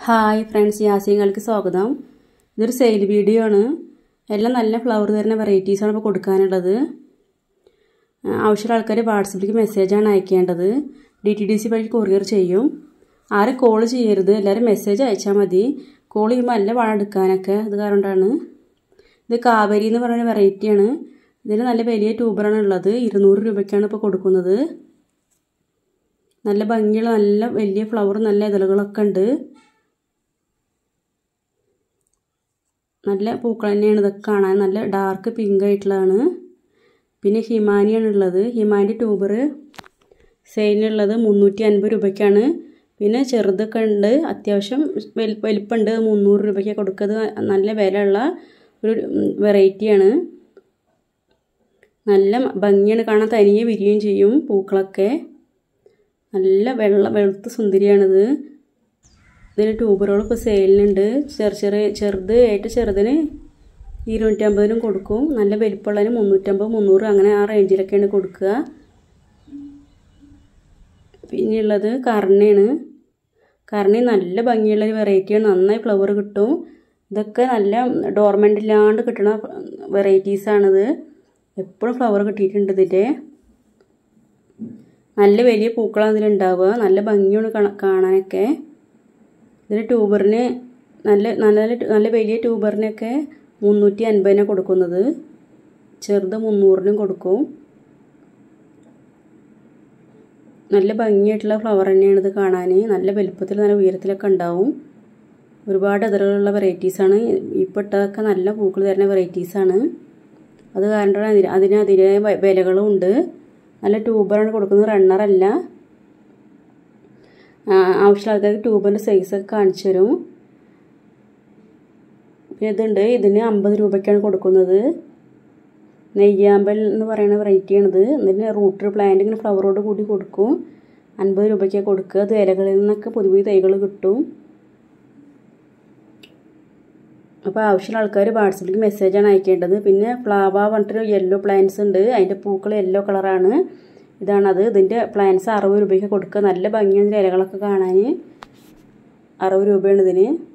hi friends യാസിങ്ങൾക്ക് സ്വാഗതം ഇതൊരു sale video ആണ് എല്ലാം നല്ല ഫ്ലവർ തരുന്ന വെറൈറ്റീസാണ് ഇപ്പോൾ കൊടുക്കാനുള്ളത് ആവശ്യമുള്ള ആൾക്കാർ വാട്സപ്പിലേക്ക് മെസ്സേജാണ് അയക്കേണ്ടത് ഡി ടി ഡി സി വഴി കൊറിയർ ചെയ്യും ആരും കോൾ ചെയ്യരുത് എല്ലാവരും മെസ്സേജ് അയച്ചാൽ മതി കോൾ ചെയ്യുമ്പോൾ നല്ല പണം എടുക്കാനൊക്കെ അത് കാരണമാണ് ഇത് കാവേരി എന്ന് പറയുന്ന വെറൈറ്റിയാണ് ഇതിന് നല്ല വലിയ ട്യൂബറാണ് ഉള്ളത് ഇരുന്നൂറ് രൂപയ്ക്കാണ് ഇപ്പോൾ കൊടുക്കുന്നത് നല്ല ഭംഗിയുള്ള നല്ല വലിയ ഫ്ലവർ നല്ല ഇതളുകളൊക്കെ ഉണ്ട് നല്ല പൂക്കൾ തന്നെയാണ് ഇതൊക്കെ കാണാൻ നല്ല ഡാർക്ക് പിങ്ക് ആയിട്ടുള്ളതാണ് പിന്നെ ഹിമാനിയാണ് ഉള്ളത് ഹിമാനിൻ്റെ ട്യൂബർ സെയിലിനുള്ളത് മുന്നൂറ്റി അൻപത് രൂപയ്ക്കാണ് പിന്നെ ചെറുതൊക്കെ ഉണ്ട് അത്യാവശ്യം വലിപ്പമുണ്ട് മുന്നൂറ് രൂപയ്ക്ക് കൊടുക്കുന്നത് നല്ല വിലയുള്ള ഒരു വെറൈറ്റിയാണ് നല്ല ഭംഗിയാണ് കാണാൻ തനിയെ വിരിയുകയും ചെയ്യും പൂക്കളൊക്കെ നല്ല വെള്ള വെളുത്ത സുന്ദരിയാണിത് ഇതിന് ട്യൂബറുകൾ ഇപ്പോൾ സെയിലിനുണ്ട് ചെറു ചെറിയ ചെറുത് ഏറ്റവും ചെറുതിന് ഇരുന്നൂറ്റമ്പതിനും കൊടുക്കും നല്ല വലിപ്പമുള്ളതിന് മുന്നൂറ്റമ്പത് മുന്നൂറ് അങ്ങനെ ആ റേഞ്ചിലൊക്കെയാണ് കൊടുക്കുക പിന്നെയുള്ളത് കർണയാണ് കർണി നല്ല ഭംഗിയുള്ള ഒരു വെറൈറ്റിയാണ് നന്നായി ഫ്ലവർ കിട്ടും ഇതൊക്കെ നല്ല ഡോർമെൻ്റ് ഇല്ലാണ്ട് കിട്ടുന്ന വെറൈറ്റീസാണിത് എപ്പോഴും ഫ്ലവർ കിട്ടിയിട്ടുണ്ട് ഇതിൻ്റെ നല്ല വലിയ പൂക്കളാണ് ഇതിലുണ്ടാവുക നല്ല ഭംഗിയാണ് കാണാനൊക്കെ ഇതിന് ട്യൂബറിന് നല്ല നല്ല നല്ല വലിയ ട്യൂബറിനൊക്കെ മുന്നൂറ്റി അൻപതിനാണ് കൊടുക്കുന്നത് ചെറുത് മുന്നൂറിനും കൊടുക്കും നല്ല ഭംഗിയായിട്ടുള്ള ഫ്ലവർ തന്നെയാണ് ഇത് കാണാൻ നല്ല വലുപ്പത്തിൽ നല്ല ഉയരത്തിലൊക്കെ ഉണ്ടാവും ഒരുപാട് അതിലുള്ള വെറൈറ്റീസാണ് ഇപ്പോൾ ഇട്ടതൊക്കെ നല്ല പൂക്കൾ തരുന്ന വെറൈറ്റീസാണ് അത് കാരണം അതിന് അതിന് അതിൻ്റെ വിലകളും ഉണ്ട് നല്ല ട്യൂബറാണ് കൊടുക്കുന്നത് റണ്ണറല്ല ആവശ്യമുള്ള ആൾക്കാർക്ക് ട്യൂബറിൻ്റെ സൈസൊക്കെ കാണിച്ചു തരും പിന്നെ ഇതുണ്ട് ഇതിന് അമ്പത് രൂപയ്ക്കാണ് കൊടുക്കുന്നത് നെയ്യാമ്പൽ എന്ന് പറയുന്ന വെറൈറ്റിയാണിത് ഇതിന് റൂട്ട് പ്ലാന്റ് ഇങ്ങനെ ഫ്ലവറോട് കൂടി കൊടുക്കും അൻപത് രൂപയ്ക്കാണ് കൊടുക്കുക അത് ഇലകളിൽ നിന്നൊക്കെ പുതിയ പുതിയ തൈകൾ കിട്ടും അപ്പോൾ ആവശ്യമുള്ള ആൾക്കാർ വാട്സപ്പിലേക്ക് മെസ്സേജാണ് അയക്കേണ്ടത് പിന്നെ ഫ്ലാവ പറഞ്ഞിട്ടൊരു യെല്ലോ പ്ലാന്റ്സ് ഉണ്ട് അതിൻ്റെ പൂക്കൾ യെല്ലോ കളറാണ് ഇതാണത് ഇതിൻ്റെ പ്ലാന്റ്സ് അറുപത് രൂപയ്ക്ക് കൊടുക്കുക നല്ല ഭംഗിയാണ് ഇതിൻ്റെ ഇലകളൊക്കെ കാണാൻ അറുപത് രൂപയാണ് ഇതിന്